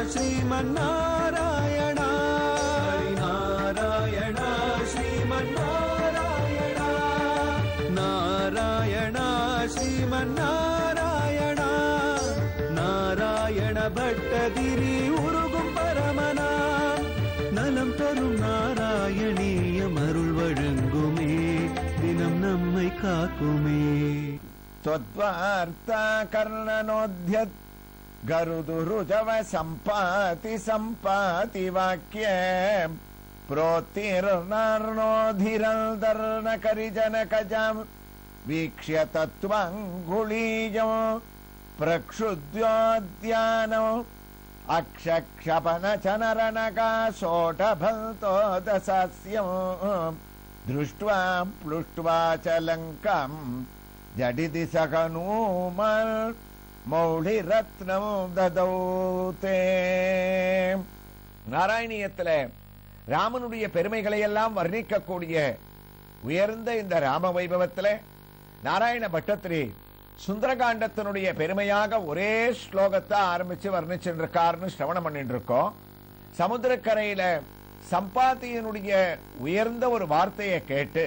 ஸ்ரீமன்னாராயணா நாராயணா ஸ்ரீமன்னாராயணா நாராயணா ஸ்ரீமன்னாராயணா நாராயண பட்டதிரி உருகும் பரமனாம் நலம் தரும் நாராயணீயம் அருள் வழங்குமே தினம் நம்மை காக்குமே त्वद्वार्ता कर्णनोद्यत् गरुदुरुजव सम्पाति सम्पाति वाक्ये प्रोत्तीर्णार्णोधिरल्दर्णकरिजनकजम् वीक्ष्य तत्त्वाङ्गुलीयम् प्रक्षुद्योद्यानौ अक्षक्षपनचनरणकाशोटभल्तोदसास्यम् दृष्ट्वा प्लुष्ट्वा च लङ्काम् जडिति सखनूमल् மௌளிரத்னம் ததௌதே நாராயணியத்துல ராமனுடைய பெருமைகளை எல்லாம் வர்ணிக்கக்கூடிய உயர்ந்த இந்த ராம வைபவத்துல நாராயண பட்டத்திரி சுந்தரகாண்டத்தினுடைய பெருமையாக ஒரே ஸ்லோகத்தை ஆரம்பிச்சு வர்ணிச்சுட்டு இருக்காருன்னு சிரவணம் பண்ணிட்டு இருக்கோம் சமுத்திரக்கரையில சம்பாத்தியனுடைய உயர்ந்த ஒரு வார்த்தையை கேட்டு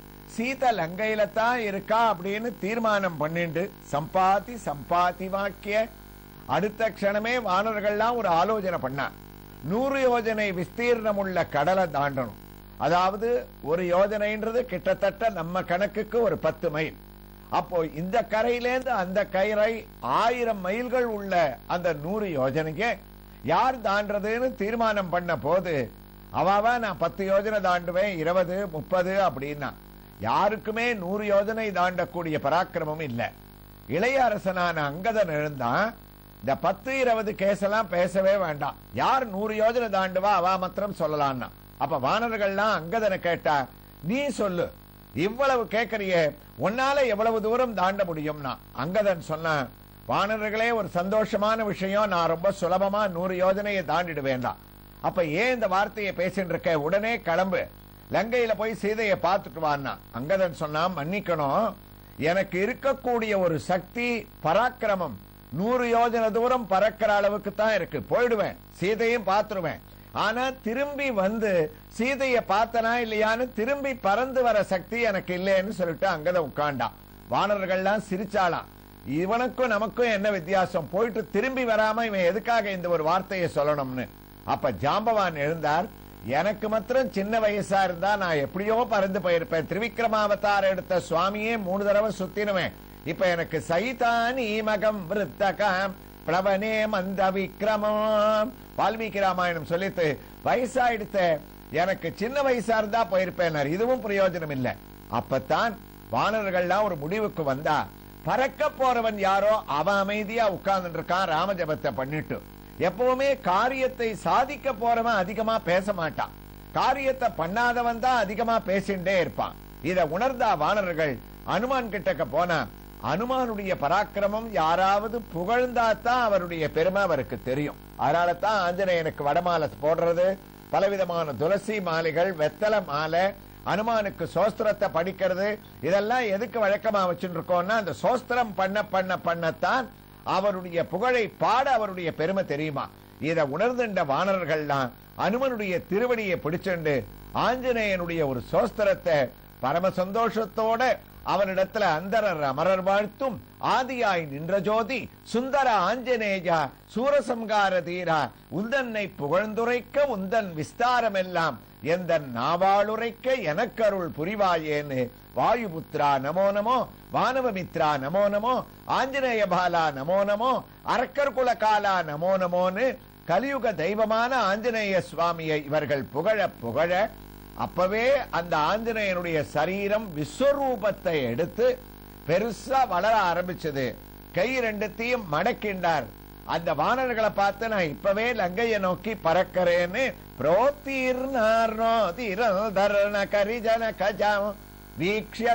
சீத லங்கையில தான் இருக்கா அப்படின்னு தீர்மானம் பண்ணிண்டு சம்பாதி சம்பாதி வாக்கிய அடுத்த க்ஷணமே வானர்கள்லாம் ஒரு ஆலோசனை பண்ணா நூறு யோஜனை விஸ்தீர்ணம் உள்ள கடலை தாண்டணும் அதாவது ஒரு யோஜனைன்றது கிட்டத்தட்ட நம்ம கணக்குக்கு ஒரு பத்து மைல் அப்போ இந்த கரையிலேருந்து அந்த கரை ஆயிரம் மைல்கள் உள்ள அந்த நூறு யோஜனைக்கு யார் தாண்டதுன்னு தீர்மானம் பண்ண போது அவாவா நான் பத்து யோஜனை தாண்டுவேன் இருபது முப்பது அப்படின்னா யாருக்குமே நூறு யோஜனை தாண்டக்கூடிய பராக்கிரமம் இல்ல இளைய அரசனான அங்கதன் எழுந்தான் இந்த பத்து இருபது கேஸெல்லாம் பேசவே வேண்டாம் யார் நூறு யோஜனை தாண்டுவா அவா மாத்திரம் சொல்லலாம்னா அப்ப வானர்கள்லாம் அங்கதனை கேட்டா நீ சொல்லு இவ்வளவு கேட்கறியே உன்னால எவ்வளவு தூரம் தாண்ட முடியும்னா அங்கதன் சொன்னான் வானர்களே ஒரு சந்தோஷமான விஷயம் நான் ரொம்ப சுலபமா நூறு யோஜனையை தாண்டிடுவேன்டா அப்ப ஏன் இந்த வார்த்தையை பேசிட்டு இருக்க உடனே கிளம்பு லங்கையில போய் சீதையை பார்த்துட்டு வான்னா அங்கதன் சொன்னா மன்னிக்கணும் எனக்கு இருக்கக்கூடிய ஒரு சக்தி பராக்கிரமம் நூறு யோஜனை தூரம் பறக்கிற அளவுக்கு தான் இருக்கு போயிடுவேன் சீதையும் பார்த்துருவேன் ஆனா திரும்பி வந்து சீதைய பார்த்தனா இல்லையான்னு திரும்பி பறந்து வர சக்தி எனக்கு இல்லைன்னு சொல்லிட்டு அங்கதான் உட்காண்டான் வானர்கள்லாம் சிரிச்சாளாம் இவனுக்கும் நமக்கும் என்ன வித்தியாசம் போயிட்டு திரும்பி வராம இவன் எதுக்காக இந்த ஒரு வார்த்தையை சொல்லணும்னு அப்ப ஜாம்பவான் எழுந்தார் எனக்கு மாத்திரம் சின்ன வயசா இருந்தா நான் எப்படியோ பறந்து போயிருப்பேன் திருவிக்ரமாவதாரம் எடுத்த சுவாமியே மூணு தடவை சுத்தினுவேன் இப்ப எனக்கு சைதானி மகம் விருத்தகம் பிளவனே மந்த விக்ரமம் வால்மீகி ராமாயணம் சொல்லிட்டு வயசாயிடுத்த எனக்கு சின்ன வயசா இருந்தா போயிருப்பேன் இதுவும் பிரயோஜனம் இல்ல அப்பத்தான் வானர்கள்லாம் ஒரு முடிவுக்கு வந்தா பறக்க போறவன் யாரோ அவன் அமைதியா உட்கார்ந்து இருக்கான் ராமஜபத்தை பண்ணிட்டு எப்பவுமே காரியத்தை சாதிக்க போறவன் அதிகமா பேச மாட்டான் காரியத்தை பண்ணாதவன் தான் அதிகமா பேசிண்டே இருப்பான் இத உணர்ந்தா வானர்கள் அனுமான் கிட்டக்க போனா அனுமானுடைய பராக்கிரமம் யாராவது புகழ்ந்தா தான் அவருடைய பெருமை அவருக்கு தெரியும் அதனால தான் ஆஞ்சநேயனுக்கு வடமாலை போடுறது பலவிதமான துளசி மாலைகள் வெத்தலை மாலை அனுமானுக்கு சோஸ்திரத்தை படிக்கிறது இதெல்லாம் எதுக்கு வழக்கமா வச்சுட்டு இருக்கோம்னா அந்த சோஸ்திரம் பண்ண பண்ண பண்ணத்தான் அவருடைய புகழை பாட அவருடைய பெருமை தெரியுமா இத உணர்ந்துண்ட வானர்கள்லாம் அனுமனுடைய திருவடியை பிடிச்சுண்டு ஆஞ்சநேயனுடைய ஒரு சோஸ்திரத்தை பரம சந்தோஷத்தோட அவனிடத்துல அந்தரர் அமரர் வாழ்த்தும் ஆதியாய் நின்ற ஜோதி சுந்தர ஆஞ்சநேயா சூரசம்கார தீரா உந்தன்னை புகழ்ந்துரைக்க உந்தன் விஸ்தாரமெல்லாம் எந்த நாவாளுரைக்க எனக்கருள் புரிவாயேன்னு வாயுபுத்ரா நமோ நமோ வானவமித்ரா நமோ நமோ ஆஞ்சநேய பாலா நமோ நமோ அரக்கர் குல காலா நமோ நமோன்னு கலியுக தெய்வமான ஆஞ்சநேய சுவாமியை இவர்கள் புகழ புகழ அப்பவே அந்த ஆஞ்சநேயனுடைய சரீரம் விஸ்வரூபத்தை எடுத்து பெருசா வளர ஆரம்பிச்சது கை ரெண்டுத்தையும் மடக்கின்றார் அந்த வானர்களை பார்த்து நான் இப்பவே லங்கையை நோக்கி பறக்கிறேன்னு புரோத்தீர்ணார்னோ தீரதர்ண கரிஜன கஜம் வீக்ஷிய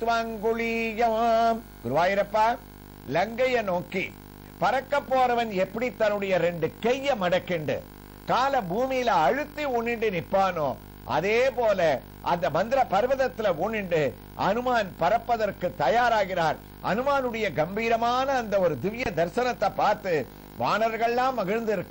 தத்துவங்குளீயம் குருவாயிரப்பா லங்கையை நோக்கி பறக்க போறவன் எப்படி தன்னுடைய ரெண்டு கைய மடக்கிண்டு கால பூமியில அழுத்தி உன்னிட்டு நிப்பானோ அதே போல அந்த மந்திர பர்வதத்துல ஊனிண்டு அனுமான் பறப்பதற்கு தயாராகிறார் அனுமானுடைய கம்பீரமான அந்த ஒரு திவ்ய தரிசனத்தை பார்த்து வானர்கள்லாம் மகிழ்ந்து இருக்கா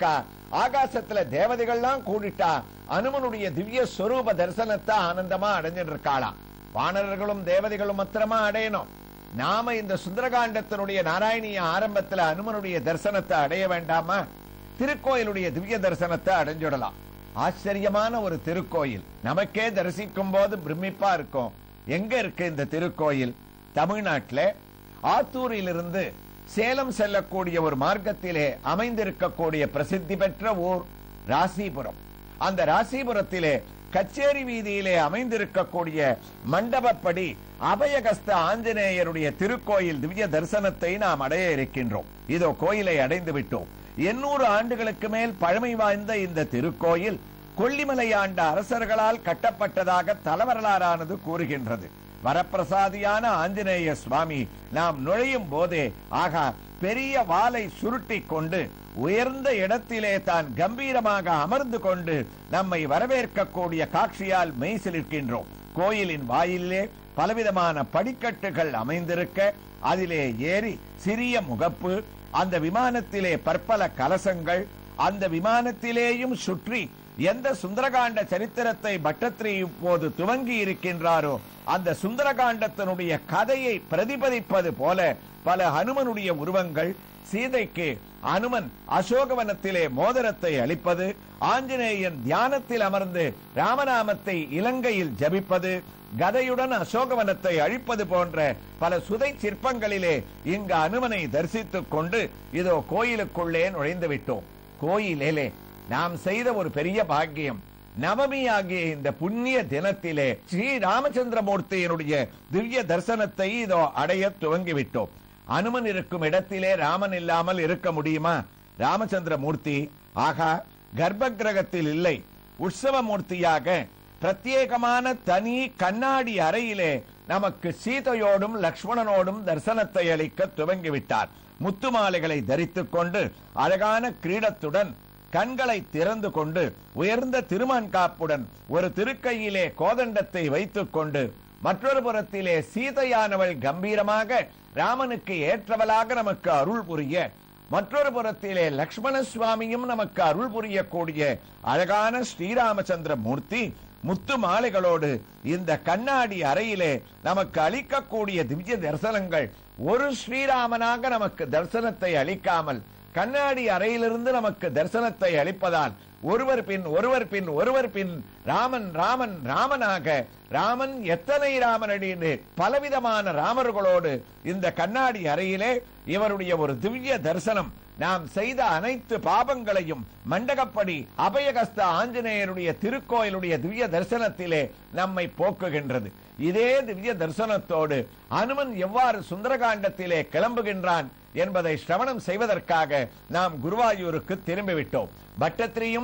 ஆகாசத்துல தேவதைகள்லாம் கூடிட்டா அனுமனுடைய திவ்ய ஸ்வரூப தரிசனத்தை ஆனந்தமா அடைஞ்சிட்டு இருக்காளாம் வானரர்களும் தேவதைகளும் மாத்திரமா அடையணும் நாம இந்த சுந்தரகாண்டத்தினுடைய நாராயணிய ஆரம்பத்துல அனுமனுடைய தரிசனத்தை அடைய வேண்டாமா திருக்கோயிலுடைய திவ்ய தரிசனத்தை அடைஞ்சிடலாம் ஆச்சரியமான ஒரு திருக்கோயில் நமக்கே தரிசிக்கும் போது பிரமிப்பா இருக்கும் எங்க இருக்கு இந்த திருக்கோயில் தமிழ்நாட்டில் ஆத்தூரிலிருந்து சேலம் செல்லக்கூடிய ஒரு மார்க்கத்திலே அமைந்திருக்கக்கூடிய பிரசித்தி பெற்ற ஊர் ராசிபுரம் அந்த ராசிபுரத்திலே கச்சேரி வீதியிலே அமைந்திருக்கக்கூடிய மண்டபப்படி அபயகஸ்த ஆஞ்சநேயருடைய திருக்கோயில் திவ்ய தரிசனத்தை நாம் அடைய இருக்கின்றோம் இதோ கோயிலை அடைந்து விட்டோம் எண்ணூறு ஆண்டுகளுக்கு மேல் பழமை வாய்ந்த இந்த திருக்கோயில் கொல்லிமலை ஆண்ட அரசர்களால் கட்டப்பட்டதாக தலவரலாறானது கூறுகின்றது வரப்பிரசாதியான ஆஞ்சநேய சுவாமி நாம் நுழையும் போதே ஆகா பெரிய வாளை சுருட்டிக் கொண்டு உயர்ந்த இடத்திலே தான் கம்பீரமாக அமர்ந்து கொண்டு நம்மை வரவேற்கக்கூடிய காட்சியால் மெய்சிலிருக்கின்றோம் கோயிலின் வாயிலே பலவிதமான படிக்கட்டுகள் அமைந்திருக்க அதிலே ஏறி சிறிய முகப்பு அந்த விமானத்திலே பற்பல கலசங்கள் அந்த விமானத்திலேயும் சுற்றி எந்த சுந்தரகாண்ட சரித்திரத்தை பட்டத்திரி இப்போது துவங்கி இருக்கின்றாரோ அந்த சுந்தரகாண்டத்தினுடைய கதையை பிரதிபலிப்பது போல பல ஹனுமனுடைய உருவங்கள் சீதைக்கு அனுமன் அசோகவனத்திலே மோதிரத்தை அளிப்பது ஆஞ்சநேயன் தியானத்தில் அமர்ந்து ராமநாமத்தை இலங்கையில் ஜபிப்பது கதையுடன் அசோகவனத்தை அழிப்பது போன்ற பல சுதை சிற்பங்களிலே இங்கு அனுமனை தரிசித்துக் கொண்டு இதோ கோயிலுக்குள்ளே நுழைந்து விட்டோம் கோயிலேலே நாம் செய்த ஒரு பெரிய பாக்கியம் நவமி ஆகிய இந்த புண்ணிய தினத்திலே ஸ்ரீ ராமச்சந்திரமூர்த்தியினுடைய திவ்ய தரிசனத்தை இதோ அடைய துவங்கிவிட்டோம் அனுமன் இருக்கும் இடத்திலே ராமன் இல்லாமல் இருக்க முடியுமா ராமச்சந்திர மூர்த்தி ஆகா கர்ப்ப கிரகத்தில் இல்லை உற்சவ மூர்த்தியாக பிரத்யேகமான தனி கண்ணாடி அறையிலே நமக்கு சீதையோடும் லக்ஷ்மணனோடும் தரிசனத்தை அளிக்க துவங்கிவிட்டார் முத்து மாலைகளை தரித்துக் கொண்டு அழகான கிரீடத்துடன் கண்களை திறந்து கொண்டு உயர்ந்த திருமான் காப்புடன் ஒரு திருக்கையிலே கோதண்டத்தை வைத்துக் கொண்டு மற்றொரு புறத்திலே சீதையானவள் கம்பீரமாக ராமனுக்கு ஏற்றவளாக நமக்கு அருள் புரிய மற்றொரு புறத்திலே லக்ஷ்மண சுவாமியும் நமக்கு அருள் புரியக்கூடிய அழகான ஸ்ரீராமச்சந்திர மூர்த்தி முத்து மாலைகளோடு இந்த கண்ணாடி அறையிலே நமக்கு அளிக்கக்கூடிய திவ்ய தரிசனங்கள் ஒரு ஸ்ரீராமனாக நமக்கு தரிசனத்தை அளிக்காமல் கண்ணாடி அறையிலிருந்து நமக்கு தரிசனத்தை அளிப்பதால் ஒருவர் பின் ஒருவர் பின் ஒருவர் பின் ராமன் ராமன் ராமனாக ராமன் எத்தனை ராமனடின்னு பலவிதமான ராமர்களோடு இந்த கண்ணாடி அறையிலே இவருடைய ஒரு திவ்ய தரிசனம் நாம் செய்த அனைத்து பாபங்களையும் மண்டகப்படி அபயகஸ்த ஆஞ்சநேயருடைய திருக்கோயிலுடைய திவ்ய தரிசனத்திலே நம்மை போக்குகின்றது இதே திவ்ய தரிசனத்தோடு அனுமன் எவ்வாறு சுந்தரகாண்டத்திலே கிளம்புகின்றான் என்பதை சிரவணம் செய்வதற்காக நாம் குருவாயூருக்கு திரும்பிவிட்டோம் பட்டத்திரியும்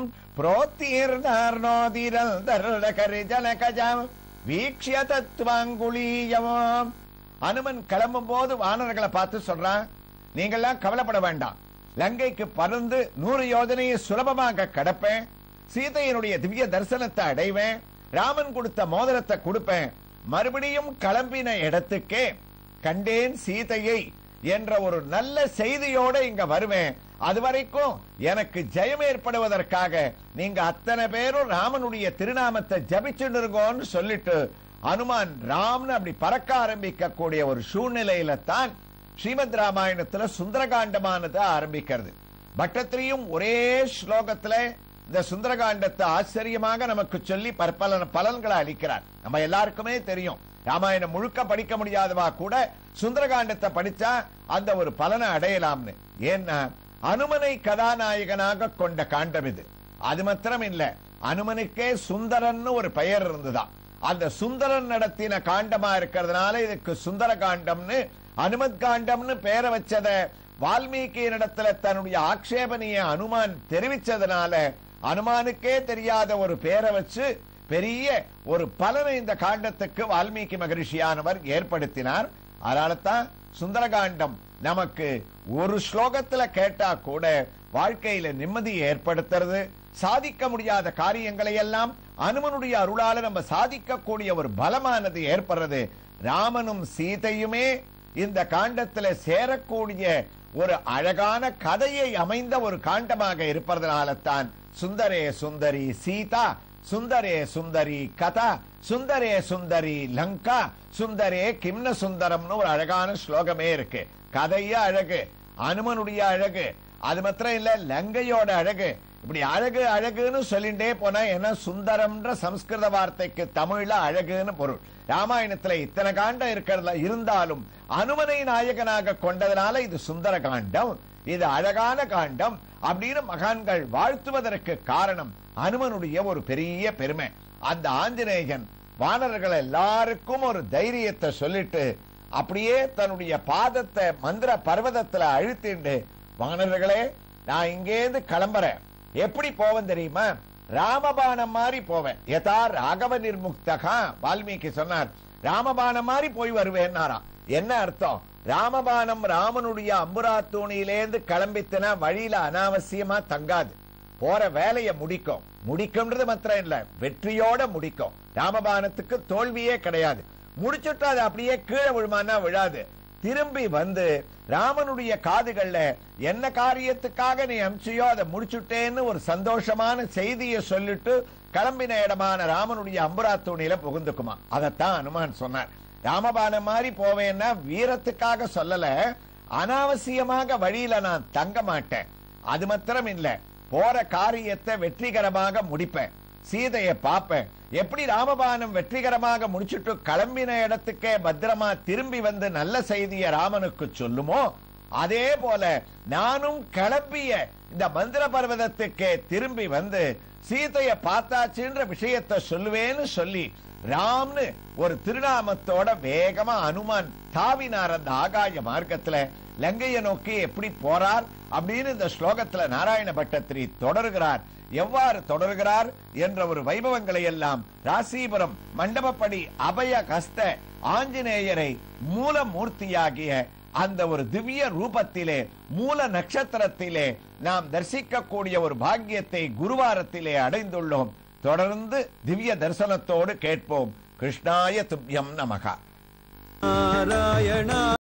புரோத்தீர்ணோதிரல் தருடகரி ஜனகஜம் வீக்ஷிய தத்துவாங்குளீயமாம் அனுமன் கிளம்பும் போது வானர்களை பார்த்து சொல்றான் நீங்கள்லாம் கவலைப்பட வேண்டாம் லங்கைக்கு பறந்து நூறு யோஜனையை சுலபமாக கடப்பேன் சீதையினுடைய திவ்ய தரிசனத்தை அடைவேன் ராமன் கொடுத்த மோதிரத்தை கொடுப்பேன் மறுபடியும் கிளம்பின இடத்துக்கே கண்டேன் சீதையை என்ற ஒரு நல்ல செய்தியோட இங்க வருவேன் அது வரைக்கும் எனக்கு ஜெயம் ஏற்படுவதற்காக நீங்க அத்தனை பேரும் ராமனுடைய திருநாமத்தை ஜபிச்சுட்டு இருக்கோன்னு சொல்லிட்டு அனுமான் ராம்னு அப்படி பறக்க ஆரம்பிக்க கூடிய ஒரு சூழ்நிலையில தான் ஸ்ரீமத் ராமாயணத்துல சுந்தரகாண்டமானது ஆரம்பிக்கிறது பட்டத்திரியும் ஒரே ஸ்லோகத்துல இந்த சுந்தரகாண்டத்தை ஆச்சரியமாக நமக்கு சொல்லி பற்பல பலன்களை அளிக்கிறார் நம்ம எல்லாருக்குமே தெரியும் ராமாயணம் முழுக்க படிக்க முடியாதவா கூட சுந்தரகாண்டத்தை படிச்சா அந்த ஒரு பலனை அடையலாம்னு ஏன்னா அனுமனை கதாநாயகனாக கொண்ட காண்டம் இது அது மாத்திரம் இல்ல அனுமனுக்கே சுந்தரன் ஒரு பெயர் இருந்துதான் அந்த சுந்தரன் நடத்தின காண்டமா இருக்கிறதுனால இதுக்கு சுந்தர காண்டம்னு அனுமத் காண்டம்னு பேரை வச்சத வால்மீகி இடத்துல தன்னுடைய ஆக்ஷேபனைய அனுமான் தெரிவிச்சதுனால அனுமானுக்கே தெரியாத ஒரு பேரை வச்சு பெரிய ஒரு பலனை இந்த காண்டத்துக்கு வால்மீகி மகரிஷியானவர் ஏற்படுத்தினார் அதனால தான் சுந்தரகாண்டம் நமக்கு ஒரு ஸ்லோகத்துல கேட்டா கூட வாழ்க்கையில நிம்மதி ஏற்படுத்துறது சாதிக்க முடியாத காரியங்களை எல்லாம் அனுமனுடைய அருளால நம்ம சாதிக்கக்கூடிய ஒரு பலமானது ஏற்படுறது ராமனும் சீதையுமே இந்த காண்டத்துல சேரக்கூடிய ஒரு அழகான கதையை அமைந்த ஒரு காண்டமாக இருப்பதனால தான் சுந்தரே சுந்தரி சீதா சுந்தரே சுந்தரி கதா சுந்தரே சுந்தரி லங்கா சுந்தரே கிம்ன சுந்தரம்னு ஒரு அழகான ஸ்லோகமே இருக்கு கதைய அழகு அனுமனுடைய அழகு அது மாத்திரம் இல்ல லங்கையோட அழகு இப்படி அழகு அழகுன்னு சொல்லிட்டே போனா என்ன சுந்தரம்ன்ற சம்ஸ்கிருத வார்த்தைக்கு தமிழ்ல அழகுன்னு பொருள் ராமாயணத்துல இத்தனை காண்டம் இருக்கிறதுல இருந்தாலும் அனுமனை நாயகனாக கொண்டதுனால இது சுந்தர காண்டம் இது அழகான காண்டம் அப்படின்னு மகான்கள் வாழ்த்துவதற்கு காரணம் அனுமனுடைய ஒரு பெரிய பெருமை அந்த ஆஞ்சநேயன் வானர்கள் எல்லாருக்கும் ஒரு தைரியத்தை சொல்லிட்டு அப்படியே தன்னுடைய பாதத்தை மந்திர பர்வதத்துல அழுத்திண்டு வானர்களே நான் இங்கேருந்து கிளம்புறேன் எப்படி போவேன் தெரியுமா ராமபானம் மாதிரி போவேன் யதா ராகவ நிர்முக்தகா வால்மீகி சொன்னார் ராமபானம் மாதிரி போய் வருவேன்னாராம் என்ன அர்த்தம் ராமபானம் ராமனுடைய அம்புரா தூணியிலேந்து கிளம்பித்துனா வழியில அனாவசியமா தங்காது போற வேலையை முடிக்கும் முடிக்கும்ன்றது மாத்திரம் இல்ல வெற்றியோட முடிக்கும் ராமபானத்துக்கு தோல்வியே கிடையாது முடிச்சுட்டு அது அப்படியே கீழே விழுமானா விழாது திரும்பி வந்து ராமனுடைய காதுகள்ல என்ன காரியத்துக்காக நீ அமிச்சியோ அதை முடிச்சுட்டேன்னு ஒரு சந்தோஷமான செய்தியை சொல்லிட்டு கிளம்பின இடமான ராமனுடைய அம்புரா தூணில புகுந்துக்குமா அதத்தான் அனுமான் சொன்னார் ராமபானம் மாதிரி போவேன்னா வீரத்துக்காக சொல்லல அனாவசியமாக வழியில நான் தங்க மாட்டேன் அது மாத்திரம் இல்ல போற காரியத்தை வெற்றிகரமாக முடிப்பேன் சீதையை பார்ப்பேன் எப்படி ராமபானம் வெற்றிகரமாக முடிச்சுட்டு கிளம்பின இடத்துக்கே பத்திரமா திரும்பி வந்து நல்ல செய்தியை ராமனுக்கு சொல்லுமோ அதே போல நானும் கிளம்பிய இந்த மந்திர பர்வதத்துக்கே திரும்பி வந்து சீதைய பார்த்தாச்சுன்ற விஷயத்தை சொல்லுவேன்னு சொல்லி ராம்னு ஒரு திருநாமத்தோட வேகமா அனுமான் தாவினார் அந்த ஆகாய மார்க்கத்துல லங்கையை நோக்கி எப்படி போறார் அப்படின்னு இந்த ஸ்லோகத்துல நாராயண பட்டத்திரி தொடர்கிறார் எவ்வாறு தொடர்கிறார் என்ற ஒரு வைபவங்களை எல்லாம் ராசிபுரம் மண்டபப்படி அபய கஸ்த ஆஞ்சநேயரை மூலமூர்த்தியாகிய அந்த ஒரு திவ்ய ரூபத்திலே மூல நட்சத்திரத்திலே நாம் தரிசிக்கக்கூடிய ஒரு பாக்கியத்தை குருவாரத்திலே அடைந்துள்ளோம் தொடர்ந்து திவ்ய தரிசனத்தோடு கேட்போம் கிருஷ்ணாய துப்யம் நமகா நாராயணா